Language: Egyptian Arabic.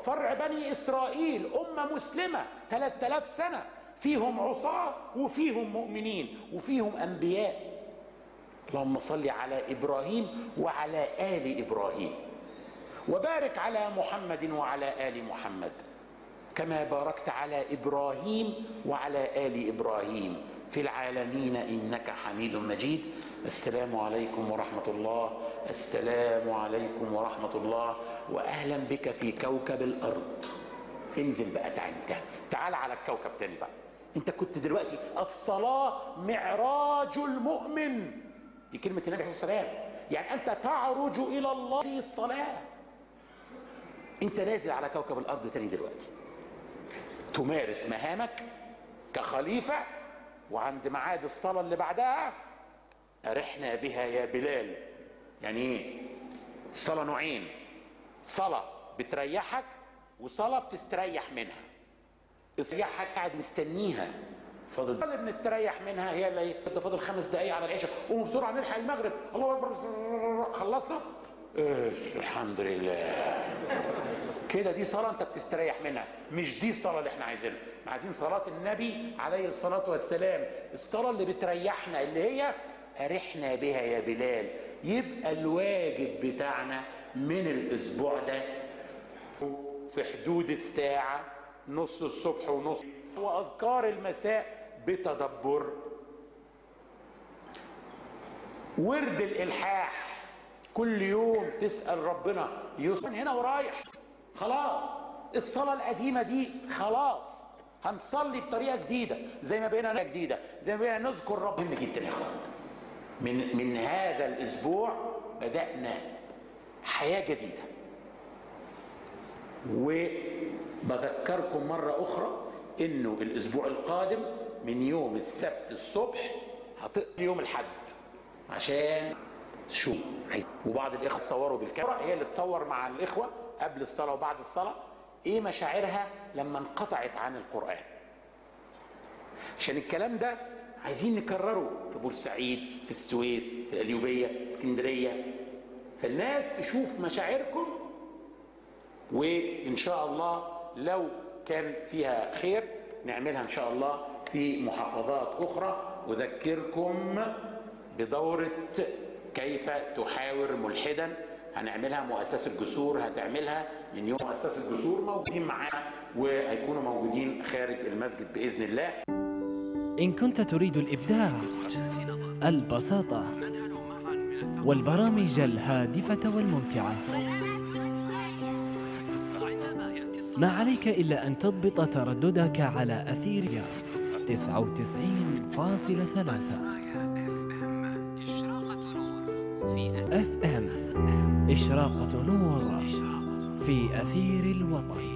فرع بني إسرائيل أمة مسلمة 3000 سنة فيهم عصاة وفيهم مؤمنين وفيهم أنبياء اللهم صل على إبراهيم وعلى آل إبراهيم وبارك على محمد وعلى ال محمد كما باركت على ابراهيم وعلى ال ابراهيم في العالمين انك حميد مجيد السلام عليكم ورحمه الله السلام عليكم ورحمه الله واهلا بك في كوكب الارض انزل بقى تعال تعال على الكوكب تاني بقى انت كنت دلوقتي الصلاه معراج المؤمن دي كلمه النبي عليه الصلاه والسلام يعني انت تعرج الى الله في الصلاه انت نازل على كوكب الارض تاني دلوقتي تمارس مهامك كخليفة وعند ميعاد الصلاة اللي بعدها أرحنا بها يا بلال يعني ايه الصلاة نوعين صلاة بتريحك وصلاة بتستريح منها استريحك قاعد مستنيها فاضل اللي بنستريح منها هي اللي ده فاضل خمس دقايق على العشاء قوموا بسرعه نلحق المغرب الله اكبر خلصنا إيه الحمد لله كده دي صلاة أنت بتستريح منها مش دي الصلاة اللي احنا عايزينها احنا عايزين صلاة النبي عليه الصلاة والسلام الصلاة اللي بتريحنا اللي هي أرحنا بها يا بلال يبقى الواجب بتاعنا من الأسبوع ده في حدود الساعة نص الصبح ونص وأذكار المساء بتدبر ورد الإلحاح كل يوم تسأل ربنا يوسف من هنا ورايح خلاص الصلاة القديمة دي خلاص هنصلي بطريقة جديدة زي ما بقينا جديدة زي ما بقينا نذكر رب مهم جدا يا اخوان من من هذا الأسبوع بدأنا حياة جديدة وبذكركم مرة أخرى إنه الأسبوع القادم من يوم السبت الصبح هتقضي يوم الحد عشان شو وبعض الإخوة صوروا بالكاميرا هي اللي تصور مع الإخوة قبل الصلاة وبعد الصلاة ايه مشاعرها لما انقطعت عن القرآن عشان الكلام ده عايزين نكرره في بورسعيد في السويس في القليوبية في اسكندرية فالناس تشوف مشاعركم وإن شاء الله لو كان فيها خير نعملها إن شاء الله في محافظات أخرى أذكركم بدورة كيف تحاور ملحدا هنعملها مؤسسة الجسور هتعملها من يوم مؤسسة الجسور موجودين معانا وهيكونوا موجودين خارج المسجد بإذن الله إن كنت تريد الإبداع البساطة والبرامج الهادفة والممتعة ما عليك إلا أن تضبط ترددك على أثير 99.3 اف ام إشراقة نور في أثير الوطن